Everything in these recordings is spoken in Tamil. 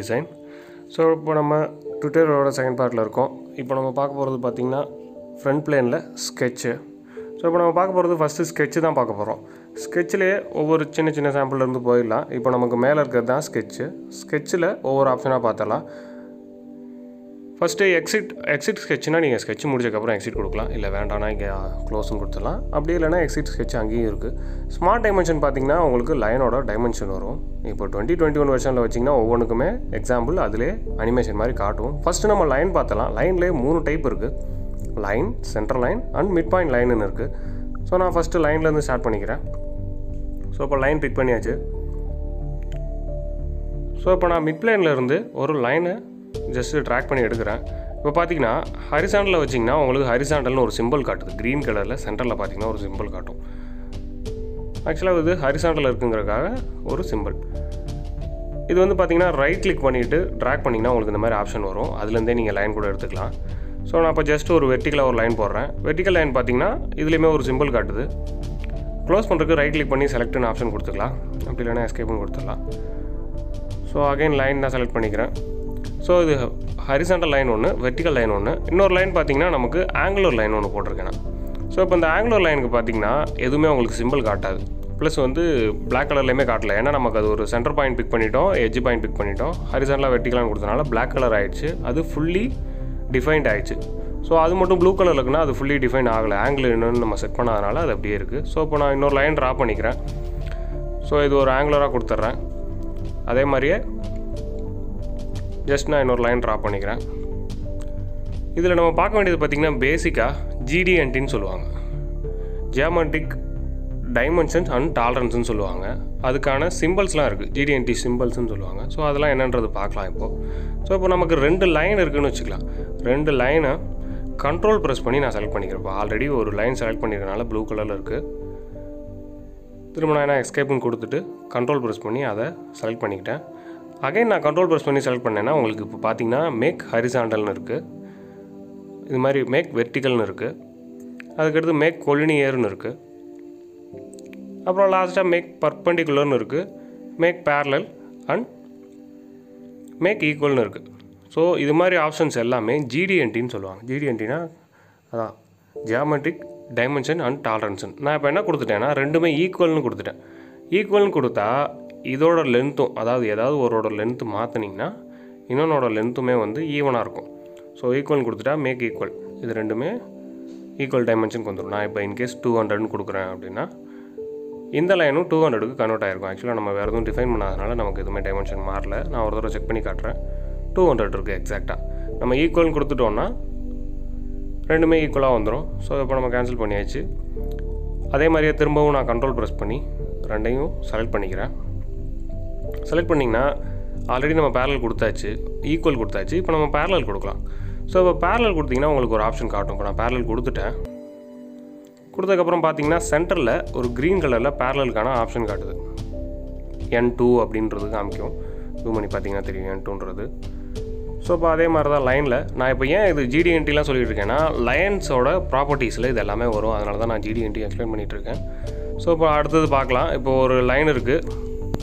டிசைன் ஸோ இப்போ நம்ம ட்விட்டரோட செகண்ட் பார்ட்டில் இருக்கோம் இப்போ நம்ம பார்க்க போகிறது பார்த்திங்கன்னா ஃப்ரண்ட் பிளேனில் ஸ்கெட்சு ஸோ இப்போ நம்ம பார்க்க போகிறது ஃபஸ்ட்டு ஸ்கெட்சு தான் பார்க்க போகிறோம் ஸ்கெட்சிலேயே ஒவ்வொரு சின்ன சின்ன sample இருந்து போயிடலாம் இப்போ நமக்கு மேலே இருக்கிறது தான் ஸ்கெட்சு ஸ்கெட்சில் ஒவ்வொரு ஆப்ஷனாக பார்த்தலாம் ஃபஸ்ட்டு எக்ஸிட் எக்ஸிட் ஸ்கெட்ச்னா நீங்கள் ஸ்கெட்ச் முடிச்சக்கப்புறம் எக்ஸிட் கொடுக்கலாம் இல்லை வேண்டாம்னா இங்கே க்ளோஸும் கொடுத்துடலாம் அப்படி இல்லைனா எக்ஸிட் ஸ்கெட்ச் அங்கேயும் இருக்குது ஸ்மார்ட் டைமென்ஷன் பார்த்தீங்கன்னா உங்களுக்கு லைனோட டைமென்ஷன் வரும் இப்போ டுவெண்ட்டி டுவெண்ட்டி ஒன் வருஷனில் வச்சிங்கன்னா ஒவ்வொன்றுக்குமே எக்ஸாம்பிள் அதிலே அனிமேஷன் மாதிரி காட்டும் ஃபஸ்ட்டு நம்ம லைன் பார்த்தலாம் லைன்லேயே மூணு டைப் இருக்குது line center line and mid point லைனுன்னு இருக்குது ஸோ நான் ஃபஸ்ட்டு லைன்லேருந்து ஸ்டார்ட் பண்ணிக்கிறேன் ஸோ இப்போ லைன் பிக் பண்ணியாச்சு ஸோ இப்போ நான் மிட் பிளேனில் இருந்து ஒரு லைனை ஜஸ்ட்டு ட்ராக் பண்ணி எடுக்கிறேன் இப்போ பார்த்தீங்கன்னா ஹரிசாண்டலில் வச்சிங்கன்னா உங்களுக்கு ஹரிசாண்டல்னு ஒரு சிம்பிள் காட்டுது க்ரீன் கலரில் சென்டரில் பார்த்தீங்கன்னா ஒரு சிம்பிள் காட்டும் ஆக்சுவலாக இது ஹரிசாண்டலில் இருக்குங்கிறதுக்காக ஒரு சிம்பிள் இது வந்து பார்த்தீங்கன்னா ரைட் கிளிக் பண்ணிவிட்டு ட்ராக் பண்ணிங்கன்னா உங்களுக்கு இந்த மாதிரி ஆப்ஷன் வரும் அதுலேருந்தே நீங்கள் லைன் கூட எடுத்துக்கலாம் ஸோ நான் இப்போ ஜஸ்ட் ஒரு வெர்டிக்கலாக ஒரு லைன் போடுறேன் வெர்டிக்கல் லைன் பார்த்தீங்கன்னா இதுலேயுமே ஒரு சிம்பிள் காட்டுது க்ளோஸ் பண்ணுறதுக்கு ரைட் கிளிக் பண்ணி செலக்ட்னு ஆப்ஷன் கொடுத்துக்கலாம் அப்படி இல்லைனா எஸ்கேப்னு கொடுத்துடலாம் ஸோ அகைன் லைன் தான் செலக்ட் பண்ணிக்கிறேன் ஸோ இது ஹரிசாண்டல் லைன் ஒன்று வெர்டிக்கல் லைன் ஒன்று இன்னொரு லைன் பார்த்தீங்கன்னா நமக்கு ஆங்குலர் லைன் ஒன்று போட்டிருக்கேன் நான் ஸோ இப்போ இந்த ஆங்குலர் லைனுக்கு பார்த்தீங்கன்னா எதுவுமே உங்களுக்கு சிம்பிள் காட்டாது ப்ளஸ் வந்து பிளாக் கலர்லேயுமே காட்டல ஏன்னா நமக்கு அது ஒரு சென்டர் பாயிண்ட் பிக் பண்ணிட்டோம் எட்ஜ் பாயிண்ட் பிக் பண்ணிட்டோம் ஹரிசாண்டலாக வெர்டிக்கலாக கொடுத்தனால பிளாக் கலர் ஆயிடுச்சு அது ஃபுல்லி டிஃபைன்ட் ஆயிடுச்சு ஸோ அது மட்டும் ப்ளூ கலரில் இருக்குன்னா அது ஃபுல்லி டிஃபைன் ஆகலை ஆங்கிள் என்னன்னு நம்ம செட் பண்ணாதனால அது அப்படியே இருக்குது ஸோ இப்போ நான் இன்னொரு லைன் ட்ரா பண்ணிக்கிறேன் ஸோ இது ஒரு ஆங்குலராக கொடுத்துட்றேன் அதே மாதிரியே ஜஸ்ட் நான் இன்னொரு லைன் ட்ரா பண்ணிக்கிறேன் இதில் நம்ம பார்க்க வேண்டியது பார்த்திங்கன்னா பேசிக்காக ஜிடிஎன்டின்னு சொல்லுவாங்க ஜியாமெட்ரிக் டைமென்ஷன்ஸ் அண்ட் டாலரன்ஸ்னு சொல்லுவாங்க அதுக்கான சிம்பிள்ஸ்லாம் இருக்குது ஜிடிஎன்டி சிம்பிள்ஸ்னு சொல்லுவாங்க ஸோ அதெல்லாம் என்னன்றது பார்க்கலாம் இப்போது ஸோ இப்போ நமக்கு ரெண்டு லைன் இருக்குன்னு வச்சுக்கலாம் ரெண்டு லைனை கண்ட்ரோல் ப்ரெஸ் பண்ணி நான் செலக்ட் பண்ணிக்கிறேன் இப்போ ஆல்ரெடி ஒரு லைன் செலக்ட் பண்ணியிருக்கனால ப்ளூ கலரில் இருக்குது திரும்ப நான் என்ன எஸ்கேப்னு கொடுத்துட்டு கண்ட்ரோல் ப்ரெஸ் பண்ணி அதை செலக்ட் பண்ணிக்கிட்டேன் அகைன் நான் கண்ட்ரோல் ப்ரெஸ் பண்ணி செலக்ட் பண்ணேன்னா உங்களுக்கு இப்போ பார்த்தீங்கன்னா மேக் ஹரிசாண்டல்னு இருக்குது இது மாதிரி மேக் வெர்டிக்கல்னு இருக்குது அதுக்கடுத்து மேக் கொலினியர்னு இருக்குது அப்புறம் லாஸ்ட்டாக மேக் பர்பண்டிகுலர்னு இருக்குது மேக் பேரலல் அண்ட் மேக் ஈக்குவல்னு இருக்குது ஸோ இது மாதிரி ஆப்ஷன்ஸ் எல்லாமே ஜிடிஎன்டின்னு சொல்லுவாங்க ஜிடிஎன்டினா அதான் ஜியாமெட்ரிக் டைமென்ஷன் அண்ட் டாலரன்ஸன் நான் இப்போ என்ன கொடுத்துட்டேன்னா ரெண்டுமே ஈக்குவல்னு கொடுத்துட்டேன் ஈக்குவல்னு கொடுத்தா இதோட லென்த்தும் அதாவது ஏதாவது ஒரோட லென்த்து மாற்றினீங்கன்னா இன்னொன்னோட லென்த்துமே வந்து ஈவனாக இருக்கும் ஸோ ஈக்குவல் கொடுத்துட்டா மேக் ஈக்குவல் இது ரெண்டுமே ஈக்குவல் டைமென்ஷனுக்கு வந்துடும் நான் இப்போ இன்கேஸ் டூ ஹண்ட்ரட்னு கொடுக்குறேன் அப்படின்னா இந்த லைனும் டூ ஹண்ட்ரடுக்கு கன்வெர்ட் ஆயிருக்கும் ஆக்சுவலாக நம்ம வேறு எதுவும் டிஃபைன் பண்ணாதனால நமக்கு எதுவுமே டைமென்ஷன் மாறல நான் ஒரு தடவை செக் பண்ணி காட்டுறேன் டூ ஹண்ட்ரட் இருக்குது எக்ஸாக்டாக நம்ம ஈக்குவல்னு கொடுத்துட்டோன்னா ரெண்டுமே ஈக்குவலாக வந்துடும் ஸோ இப்போ நம்ம கேன்சல் பண்ணியாச்சு அதே மாதிரியே திரும்பவும் நான் கண்ட்ரோல் ப்ரெஸ் பண்ணி ரெண்டையும் செலக்ட் பண்ணிக்கிறேன் செலக்ட் பண்ணிங்கன்னா ஆல்ரெடி நம்ம பேரலல் கொடுத்தாச்சு ஈக்குவல் கொடுத்தாச்சு இப்போ நம்ம பேரலல் கொடுக்கலாம் ஸோ இப்போ பேரலல் கொடுத்தீங்கன்னா உங்களுக்கு ஒரு ஆப்ஷன் காட்டும் இப்போ நான் பேரலல் கொடுத்துட்டேன் கொடுத்ததுக்கப்புறம் பார்த்தீங்கன்னா சென்டரில் ஒரு க்ரீன் கலரில் பேரலலுக்கான ஆப்ஷன் காட்டுது என் டூ அப்படின்றது காமிக்கும் ஜூம் பண்ணி பார்த்தீங்கன்னா தெரியும் என் டூன்றது ஸோ இப்போ அதே மாதிரி தான் லைனில் நான் இப்போ ஏன் இது ஜிடிஎன்டிலாம் சொல்லிட்டு இருக்கேன்னா லயன்ஸோட ப்ராப்பர்ட்டிஸில் இது எல்லாமே வரும் அதனால தான் நான் ஜிடிஎன்டி எக்ஸ்பிளைன் பண்ணிகிட்டு இருக்கேன் ஸோ இப்போ அடுத்தது பார்க்கலாம் இப்போ ஒரு லைன் இருக்குது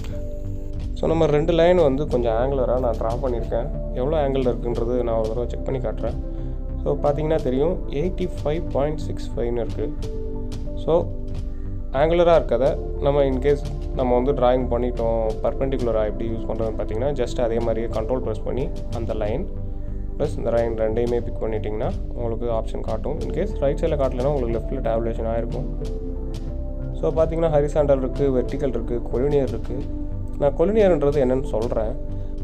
ஸோ நம்ம ரெண்டு லைன் வந்து கொஞ்சம் ஆங்குலராக நான் ட்ரா பண்ணியிருக்கேன் எவ்வளோ ஆங்கிள் இருக்குன்றது நான் ஒரு தடவை செக் பண்ணி காட்டுறேன் ஸோ பார்த்தீங்கன்னா தெரியும் எயிட்டி ஃபைவ் பாயிண்ட் சிக்ஸ் ஃபைவ்னு இருக்குது ஸோ ஆங்குலராக இருக்கதை நம்ம இன்கேஸ் நம்ம வந்து ட்ராயிங் பண்ணிட்டோம் பர்பெண்டிகுலராக எப்படி யூஸ் பண்ணுறதுன்னு பார்த்தீங்கன்னா ஜஸ்ட் அதே மாதிரியே கண்ட்ரோல் ப்ரெஸ் பண்ணி அந்த லைன் ப்ளஸ் இந்த லைன் ரெண்டையுமே பிக் பண்ணிட்டிங்கன்னா உங்களுக்கு ஆப்ஷன் காட்டும் இன்கேஸ் ரைட் சைடில் காட்டலைன்னா உங்களுக்கு லெஃப்ட்டில் டேப்லேஷன் ஆகிருக்கும் ஸோ பார்த்தீங்கன்னா ஹரிசாண்டல் இருக்குது வெர்டிக்கல் இருக்குது கொலினியர் இருக்குது நான் கொலினியர்ன்றது என்னென்னு சொல்கிறேன்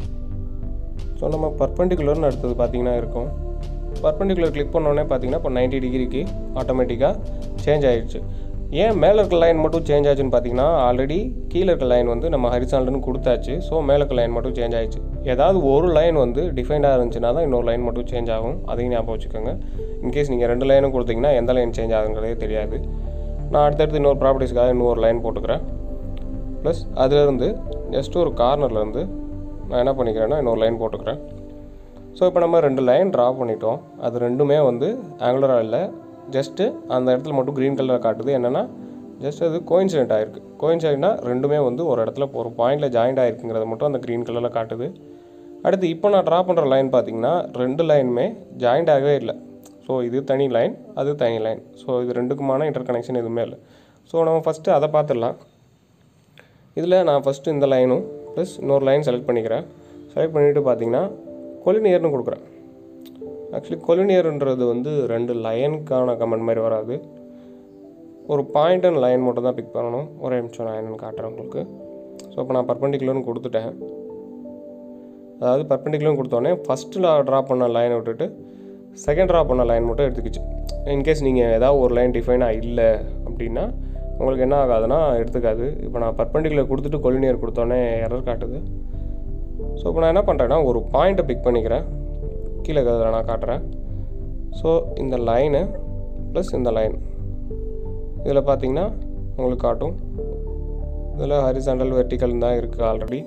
ஸோ நம்ம பர்பெண்டிகுலர்னு அடுத்தது பார்த்தீங்கன்னா இருக்கும் பர்பெண்டிகுலர் கிளிக் பண்ணோடனே பார்த்தீங்கன்னா இப்போ நைன்ட்டி டிகிரிக்கு ஆட்டோமேட்டிக்காக சேஞ்ச் ஆகிடுச்சு ஏன் மேலே இருக்க லைன் மட்டும் சேஞ்ச் ஆச்சுன்னு பார்த்தீங்கன்னா ஆல்ரெடி கீழே இருக்க லைன் வந்து நம்ம ஹரிசாண்டல்னு கொடுத்தாச்சு ஸோ மேலே இருக்க லைன் மட்டும் சேஞ்ச் ஆயிடுச்சு ஏதாவது ஒரு லைன் வந்து டிஃபைண்டாக இருந்துச்சுன்னா தான் இன்னொரு லைன் மட்டும் சேஞ்ச் ஆகும் அதையும் ஞாபகம் வச்சுக்கோங்க இன்கேஸ் நீங்கள் ரெண்டு லைனும் கொடுத்தீங்கன்னா எந்த லைன் சேஞ்ச் ஆகுங்கிறதே தெரியாது நான் அடுத்தடுத்து இன்னொரு ப்ராப்பர்ட்டிஸ்க்காக இன்னொரு லைன் போட்டுக்கிறேன் ப்ளஸ் அதிலேருந்து ஜஸ்ட் ஒரு கார்னர்லேருந்து நான் என்ன பண்ணிக்கிறேன்னா இன்னொரு லைன் போட்டுக்கிறேன் ஸோ இப்போ நம்ம ரெண்டு லைன் ட்ரா பண்ணிட்டோம் அது ரெண்டுமே வந்து ஆங்குலராக இல்லை ஜஸ்ட்டு அந்த இடத்துல மட்டும் க்ரீன் கலரில் காட்டுது என்னென்னா ஜஸ்ட் அது கோயின்சிடென்ட் ஆயிருக்கு கோயின்சிடென்ட்னா ரெண்டுமே வந்து ஒரு இடத்துல ஒரு பாயிண்டில் ஜாயிண்ட் ஆயிருக்குங்கிறத மட்டும் அந்த க்ரீன் கலரில் காட்டுது அடுத்து இப்போ நான் ட்ரா பண்ணுற லைன் பார்த்தீங்கன்னா ரெண்டு லைனுமே ஜாயிண்ட் ஆகவே இல்லை ஸோ இது தனி லைன் அது தனி லைன் ஸோ இது ரெண்டுக்குமான இன்டர் கனெக்ஷன் எதுவுமே இல்லை ஸோ நம்ம ஃபஸ்ட்டு அதை பார்த்துடலாம் இதில் நான் ஃபஸ்ட்டு இந்த லைனும் ப்ளஸ் இன்னொரு லைன் செலக்ட் பண்ணிக்கிறேன் செலக்ட் பண்ணிவிட்டு பார்த்தீங்கன்னா கொலினியர்னு கொடுக்குறேன் ஆக்சுவலி கொலினியர்ன்றது வந்து ரெண்டு லைனுக்கான கமெண்ட் மாதிரி வராது ஒரு பாயிண்ட் அண்ட் லைன் மட்டும் தான் பிக் பண்ணணும் ஒரே நிமிஷம் நான் என்னென்னு காட்டுறேன் உங்களுக்கு ஸோ இப்போ நான் பர்பண்டிகுலர்னு கொடுத்துட்டேன் அதாவது பர்பண்டிகுலர்னு கொடுத்தோடனே ஃபஸ்ட்டு நான் ட்ரா பண்ண லைனை விட்டுட்டு செகண்ட் ட்ரா பண்ண லைன் மட்டும் எடுத்துக்கிச்சு இன்கேஸ் நீங்கள் ஏதாவது ஒரு லைன் டிஃபைனாக இல்லை அப்படின்னா உங்களுக்கு என்ன ஆகாதுன்னா எடுத்துக்காது இப்போ நான் பர்பண்டிகுலர் கொடுத்துட்டு கொலினியர் கொடுத்தோடனே எரர் காட்டுது ஸோ இப்போ நான் என்ன பண்ணுறேன்னா ஒரு பாயிண்ட்டை பிக் பண்ணிக்கிறேன் கீழே இருக்கிறதுல நான் காட்டுறேன் ஸோ இந்த லைனு ப்ளஸ் இந்த லைன் இதில் பார்த்தீங்கன்னா உங்களுக்கு காட்டும் இதில் ஹரிசாண்டல் வெர்டிக்கல் தான் இருக்குது ஆல்ரெடி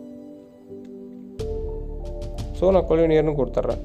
ஸோ நான் கொலினியர்னு கொடுத்துட்றேன்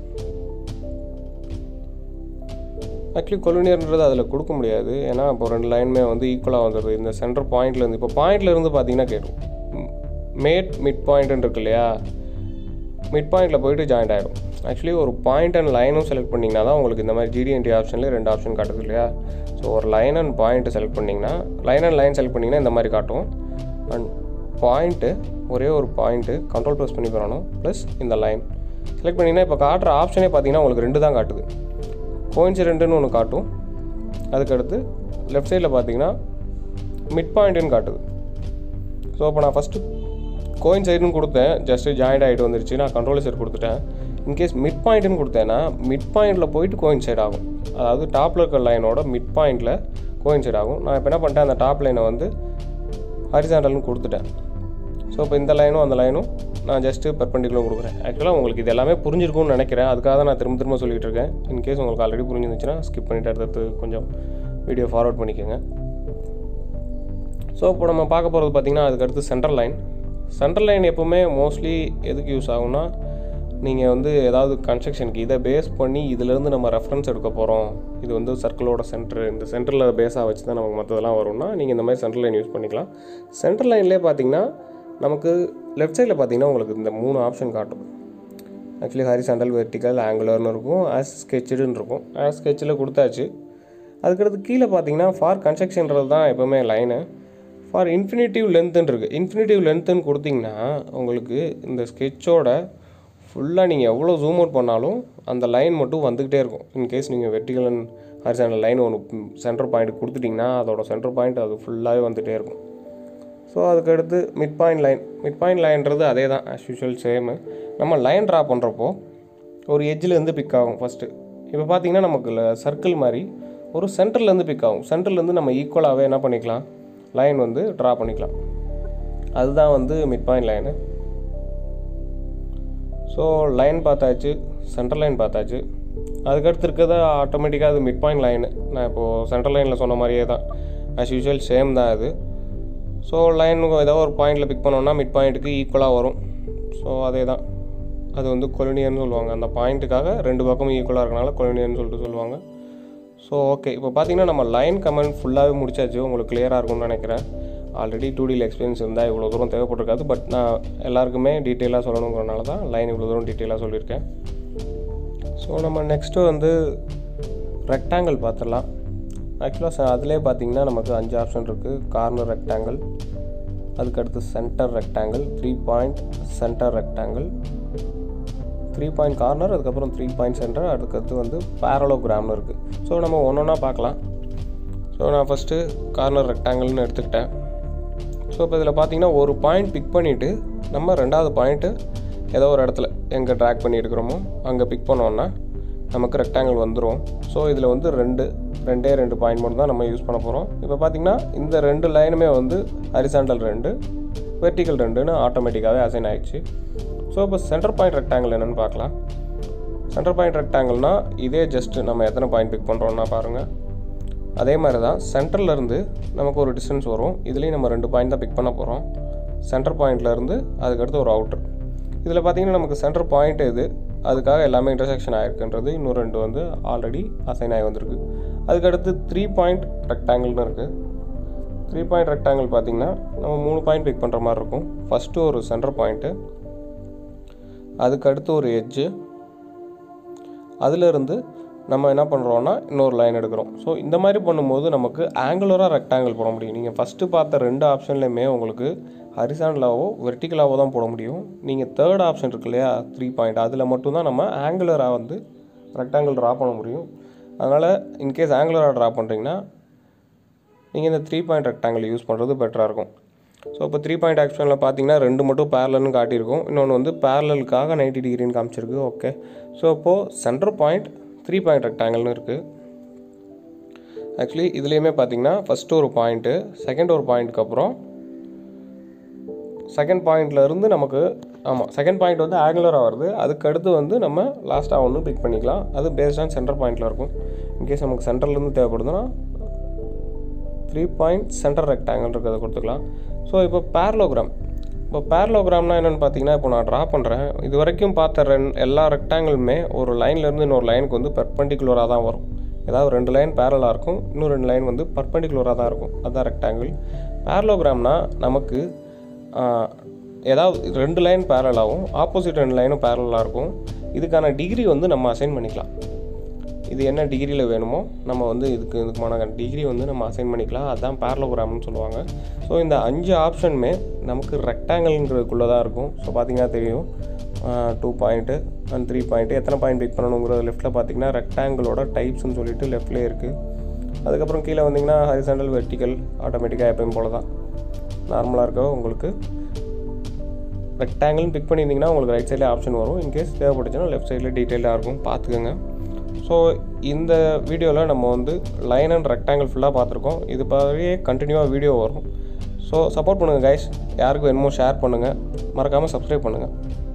ஆக்சுவலி கொலினியர்ன்றது அதில் கொடுக்க முடியாது ஏன்னா இப்போ ரெண்டு லைனுமே வந்து ஈக்குவலாக வந்துடுது இந்த சென்டர் பாயிண்ட்லேருந்து இப்போ பாயிண்ட்லேருந்து பார்த்தீங்கன்னா கேட்கும் மேட் மிட் பாயிண்ட்னு இருக்கு இல்லையா மிட் பாயிண்டில் போயிட்டு ஜாயிண்ட் ஆகிடும் ஆக்சுவலி ஒரு பாயிண்ட் அண்ட் லைனும் செலக்ட் பண்ணிங்கன்னா தான் உங்களுக்கு இந்த மாதிரி ஜிடிஎன்டி ஆப்ஷன்லேயே ரெண்டு ஆப்ஷன் காட்டுது இல்லையா ஸோ ஒரு லைன் அண்ட் பாயிண்ட்டு செலக்ட் பண்ணிங்கன்னா லைன் அண்ட் லைன் செலக்ட் பண்ணிங்கன்னா இந்த மாதிரி காட்டும் அண்ட் பாயிண்ட்டு ஒரே ஒரு பாயிண்ட்டு கண்ட்ரோல் ப்ரெஸ் பண்ணி பண்ணணும் ப்ளஸ் இந்த லைன் செலக்ட் பண்ணிங்கன்னா இப்போ காட்டுற ஆப்ஷனே பார்த்தீங்கன்னா உங்களுக்கு ரெண்டு தான் காட்டுது கோயின்சிடென்ட்னு ஒன்று காட்டும் அதுக்கடுத்து லெஃப்ட் சைடில் பார்த்தீங்கன்னா மிட் பாயிண்ட்டுன்னு காட்டுது ஸோ அப்போ நான் ஃபஸ்ட்டு கோயின் சைடுன்னு கொடுத்தேன் ஜஸ்ட்டு ஜாயிண்ட் ஆகிட்டு வந்துருச்சு நான் கண்ட்ரோல் சைடு கொடுத்துட்டேன் இன்கேஸ் மிட் பாயிண்ட்டுன்னு கொடுத்தேன்னா மிட் பாயிண்டில் போயிட்டு கோயின் சைடு ஆகும் அதாவது டாப்பில் இருக்கிற லைனோட மிட் பாயிண்டில் கோயின் சைடு ஆகும் நான் இப்போ என்ன பண்ணிட்டேன் அந்த டாப் லைனை வந்து ஹரிசாண்டல்னு கொடுத்துட்டேன் ஸோ இப்போ இந்த லைனும் அந்த லைனும் நான் ஜஸ்ட்டு பர்பண்டிகுலர் கொடுக்குறேன் ஆக்சுவலாக உங்களுக்கு இது எல்லாமே புரிஞ்சிருக்கும்னு நினைக்கிறேன் அதுக்காக தான் நான் திரும்ப திரும்ப சொல்லிகிட்டு இருக்கேன் இன்கேஸ் உங்களுக்கு ஆல்ரெடி புரிஞ்சிருந்துச்சுன்னா ஸ்கிப் பண்ணிட்டு அடுத்தது கொஞ்சம் வீடியோ ஃபார்வர்ட் பண்ணிக்கோங்க ஸோ இப்போ நம்ம பார்க்க போகிறது பார்த்திங்கன்னா அதுக்கடுத்து சென்ட்ரல் லைன் சென்ட்ரல் லைன் எப்போவுமே மோஸ்ட்லி எதுக்கு யூஸ் ஆகும்னா நீங்கள் வந்து ஏதாவது கன்ஸ்ட்ரக்ஷனுக்கு இதை பேஸ் பண்ணி இதிலேருந்து நம்ம ரெஃபரன்ஸ் எடுக்க போகிறோம் இது வந்து சர்க்கிளோட சென்டர் இந்த சென்டரில் பேஸாக வச்சு தான் நமக்கு மற்றதெல்லாம் வரும்னா நீங்கள் இந்த மாதிரி சென்ட்ரல் லைன் யூஸ் பண்ணிக்கலாம் சென்ட்ரல் லைன்லேயே பார்த்தீங்கன்னா நமக்கு லெஃப்ட் சைடில் பார்த்தீங்கன்னா உங்களுக்கு இந்த மூணு ஆப்ஷன் காட்டும் ஆக்சுவலி ஹாரிசாண்டல் வெர்டிக்கல் ஆங்குலர்னு இருக்கும் ஆஸ் ஸ்கெட்சுடுன்னு இருக்கும் ஆஸ் ஸ்கெட்சில் கொடுத்தாச்சு அதுக்கடுத்து கீழே பார்த்தீங்கன்னா ஃபார் கன்ஸ்ட்ரக்ஷன்றது தான் எப்போவுமே லைனு ஃபார் இன்ஃபினிட்டிவ் லென்த்துன்னு இருக்குது இன்ஃபினிட்டிவ் லென்த்துன்னு கொடுத்தீங்கன்னா உங்களுக்கு இந்த ஸ்கெட்சோட ஃபுல்லாக நீங்கள் எவ்வளோ ஜூம் அவுட் பண்ணாலும் அந்த லைன் மட்டும் வந்துக்கிட்டே இருக்கும் இன்கேஸ் நீங்கள் வெர்டிகல் அண்ட் ஹாரிசாண்டல் லைன் ஒன்று சென்டர் பாயிண்ட் கொடுத்துட்டிங்கன்னா அதோட சென்டர் பாயிண்ட் அது ஃபுல்லாகவே வந்துகிட்டே இருக்கும் ஸோ அதுக்கடுத்து mid point line mid point லைன்றது அதே தான் ஆஸ் யூஷுவல் சேமு நம்ம லைன் ட்ரா பண்ணுறப்போ ஒரு எட்ஜிலேருந்து பிக் ஆகும் ஃபஸ்ட்டு இப்போ பார்த்தீங்கன்னா நமக்கு சர்க்கிள் மாதிரி ஒரு சென்டர்லேருந்து பிக் ஆகும் சென்டர்லேருந்து நம்ம ஈக்குவலாகவே என்ன பண்ணிக்கலாம் லைன் வந்து ட்ரா பண்ணிக்கலாம் அதுதான் வந்து mid point line so line பார்த்தாச்சு சென்ட்ரல் லைன் பார்த்தாச்சு அதுக்கடுத்து இருக்கிறது ஆட்டோமேட்டிக்காக அது மிட் பாயிண்ட் லைனு நான் இப்போது சென்ட்ரல் லைனில் சொன்ன மாதிரியே தான் ஆஸ் யூஷுவல் சேம் தான் அது ஸோ லைன் ஏதோ ஒரு பாயிண்டில் பிக் பண்ணோன்னா மிட் பாயிண்ட்டுக்கு ஈக்குவலாக வரும் ஸோ அதே தான் அது வந்து கொலினியர்னு சொல்லுவாங்க அந்த பாயிண்ட்டுக்காக ரெண்டு பக்கமும் ஈக்குவலாக இருக்கனால கொலினியர்னு சொல்லிட்டு சொல்லுவாங்க ஸோ ஓகே இப்போ பார்த்தீங்கன்னா நம்ம லைன் கமெண்ட் ஃபுல்லாகவே முடிச்சாச்சு உங்களுக்கு கிளியராக இருக்கும்னு நினைக்கிறேன் ஆல்ரெடி டூ டியில் எக்ஸ்பீரியன்ஸ் இருந்தால் இவ்வளோ தூரம் தேவைப்பட்டிருக்காது பட் நான் எல்லாருக்குமே டீட்டெயிலாக சொல்லணுங்கிறனால தான் லைன் இவ்வளோ தூரம் டீட்டெயிலாக சொல்லியிருக்கேன் ஸோ நம்ம நெக்ஸ்ட்டு வந்து ரெக்டாங்கிள் பார்த்துடலாம் ஆக்சுவலாக அதிலே பார்த்தீங்கன்னா நமக்கு அஞ்சு ஆப்ஷன் இருக்குது கார்னர் ரெக்டாங்கிள் அதுக்கடுத்து center rectangle three point center rectangle three point corner அதுக்கப்புறம் த்ரீ பாயிண்ட் சென்டர் அதுக்கடுத்து வந்து பேரலோகிராம்னு இருக்குது ஸோ நம்ம ஒன்று ஒன்றா பார்க்கலாம் ஸோ நான் ஃபஸ்ட்டு கார்னர் ரெக்டாங்கிள்னு எடுத்துக்கிட்டேன் ஸோ இப்போ இதில் பார்த்தீங்கன்னா ஒரு பாயிண்ட் பிக் பண்ணிவிட்டு நம்ம ரெண்டாவது பாயிண்ட்டு ஏதோ ஒரு இடத்துல எங்கே ட்ராக் பண்ணி எடுக்கிறோமோ அங்கே பிக் பண்ணோன்னா நமக்கு ரெக்டாங்கிள் வந்துடும் ஸோ இதில் வந்து ரெண்டு ரெண்டே ரெண்டு பாயிண்ட் மட்டும் தான் நம்ம யூஸ் பண்ண போகிறோம் இப்போ பார்த்திங்கன்னா இந்த ரெண்டு லைனுமே வந்து ஹரிசாண்டல் ரெண்டு வெர்டிக்கல் ரெண்டுன்னு ஆட்டோமேட்டிக்காகவே அசைன் ஆயிடுச்சு ஸோ இப்போ சென்டர் பாயிண்ட் ரெக்டாங்கிள் என்னென்னு பார்க்கலாம் சென்டர் பாயிண்ட் ரெக்டாங்கிள்னால் இதே ஜஸ்ட் நம்ம எத்தனை பாயிண்ட் பிக் பண்ணுறோன்னா பாருங்கள் அதே மாதிரி தான் சென்டர்லேருந்து நமக்கு ஒரு டிஸ்டன்ஸ் வரும் இதுலேயும் நம்ம ரெண்டு பாயிண்ட் தான் பிக் பண்ண போகிறோம் சென்டர் பாயிண்ட்லேருந்து அதுக்கடுத்து ஒரு அவுட்ரு இதில் பார்த்தீங்கன்னா நமக்கு சென்டர் பாயிண்ட் இது அதுக்காக எல்லாமே இன்டர்செக்ஷன் ஆகிருக்குன்றது இன்னும் ரெண்டு வந்து ஆல்ரெடி அசைன் ஆகி வந்திருக்கு அதுக்கடுத்து த்ரீ பாயிண்ட் ரெக்டாங்கிள்னு இருக்குது த்ரீ பாயிண்ட் ரெக்டாங்கிள் பார்த்தீங்கன்னா நம்ம மூணு பாயிண்ட் பிக் பண்ணுற மாதிரி இருக்கும் ஃபஸ்ட்டு ஒரு சென்டர் பாயிண்ட்டு அதுக்கு அடுத்து ஒரு எட்ஜு அதிலிருந்து நம்ம என்ன பண்ணுறோன்னா இன்னொரு லைன் எடுக்கிறோம் ஸோ இந்த மாதிரி பண்ணும்போது நமக்கு ஆங்குலராக ரெக்டாங்கிள் போட முடியும் நீங்கள் ஃபஸ்ட்டு பார்த்த ரெண்டு ஆப்ஷன்லையுமே உங்களுக்கு ஹரிசாண்டலாவோ வெர்டிக்கலாவோ தான் போட முடியும் நீங்கள் தேர்ட் ஆப்ஷன் இருக்கு இல்லையா த்ரீ பாயிண்ட் அதில் மட்டும்தான் நம்ம ஆங்குலராக வந்து ரெக்டாங்கிள் ட்ரா பண்ண முடியும் அதனால் இன்கேஸ் ஆங்குலராக ட்ரா பண்ணுறீங்கன்னா நீங்கள் இந்த த்ரீ பாயிண்ட் ரெக்டாங்கிள் யூஸ் பண்ணுறது பெட்டராக இருக்கும் ஸோ இப்போ த்ரீ பாயிண்ட் ஆக்ஷனில் பார்த்தீங்கன்னா ரெண்டு மட்டும் பேரலன்னு காட்டியிருக்கும் இன்னொன்று வந்து பேரலுக்காக நைன்டி டிகிரின்னு காமிச்சிருக்கு ஓகே ஸோ இப்போது சென்டர் பாயிண்ட் த்ரீ பாயிண்ட் ரெக்டாங்கிள்னு இருக்குது ஆக்சுவலி இதுலேயுமே பார்த்தீங்கன்னா ஃபஸ்ட்டு ஒரு பாயிண்ட்டு செகண்ட் ஒரு பாயிண்ட்டுக்கு அப்புறம் செகண்ட் பாயிண்ட்லேருந்து நமக்கு ஆமாம் செகண்ட் பாயிண்ட் வந்து ஆங்குலராக வருது அதுக்கு அடுத்து வந்து நம்ம லாஸ்ட்டாக ஒன்று பிக் பண்ணிக்கலாம் அது பேஸ்ட் ஆன் சென்டர் பாயிண்டில் இருக்கும் இன்கேஸ் நமக்கு சென்டர்லேருந்து தேவைப்படுதுன்னா த்ரீ பாயிண்ட் சென்டர் ரெக்டாங்கிள் இருக்கிறத கொடுத்துக்கலாம் ஸோ இப்போ பேரலோகிராம் இப்போ பேரலோகிராம்னா என்னென்னு பார்த்தீங்கன்னா இப்போ நான் ட்ரா பண்ணுறேன் இது வரைக்கும் பார்த்த ரெண் எல்லா ரெக்டாங்கிளுமே ஒரு லைன்லேருந்து இன்னொரு லைனுக்கு வந்து பெர்பெண்டிகுலராக தான் வரும் ஏதாவது ரெண்டு லைன் பேரலாக இருக்கும் இன்னும் ரெண்டு லைன் வந்து பர்பெண்டிகுலராக தான் இருக்கும் அதுதான் ரெக்டாங்கிள் பேரலோகிராம்னா நமக்கு ஆஹ், ஏதாவது ரெண்டு லைன் பேரலாகவும் ஆப்போசிட் ரெண்டு லைனும் பேரலாக இருக்கும் இதுக்கான டிகிரி வந்து நம்ம அசைன் பண்ணிக்கலாம் இது என்ன டிகிரியில் வேணுமோ நம்ம வந்து இதுக்கு இதுக்குமான டிகிரி வந்து நம்ம அசைன் பண்ணிக்கலாம் அதுதான் பேரலோகிராம்னு சொல்லுவாங்க ஸோ இந்த அஞ்சு ஆப்ஷனுமே நமக்கு ரெக்டாங்கிள்ங்கிறதுக்குள்ளே தான் இருக்கும் ஸோ பார்த்தீங்கன்னா தெரியும் two point and three point எத்தனை பாயிண்ட் பிக் பண்ணணுங்கிறது லெஃப்ட்டில் பார்த்தீங்கன்னா ரெக்டாங்கிளோட டைப்ஸ்னு சொல்லிட்டு லெஃப்ட்லேயே இருக்குது அதுக்கப்புறம் கீழே வந்தீங்கன்னா ஹரிசாண்டல் வெர்டிக்கல் ஆட்டோமேட்டிக்காக எப்பயும் போல தான் நார்மலாக இருக்க உங்களுக்கு ரெக்டாங்கிள்னு பிக் பண்ணியிருந்தீங்கன்னா உங்களுக்கு ரைட் சைடில் ஆப்ஷன் வரும் இன்கேஸ் தேவைப்பட்டுச்சுன்னா லெஃப்ட் சைடில் டீட்டெயிலாக இருக்கும் பார்த்துக்கோங்க ஸோ இந்த வீடியோவில் நம்ம வந்து லைன் அண்ட் ரெக்டாங்கிள் ஃபுல்லாக பார்த்துருக்கோம் இது மாதிரியே கண்டினியூவாக வீடியோ வரும் ஸோ சப்போர்ட் பண்ணுங்கள் கைஸ் யாருக்கு வேணுமோ ஷேர் பண்ணுங்கள் மறக்காமல் சப்ஸ்கிரைப் பண்ணுங்கள்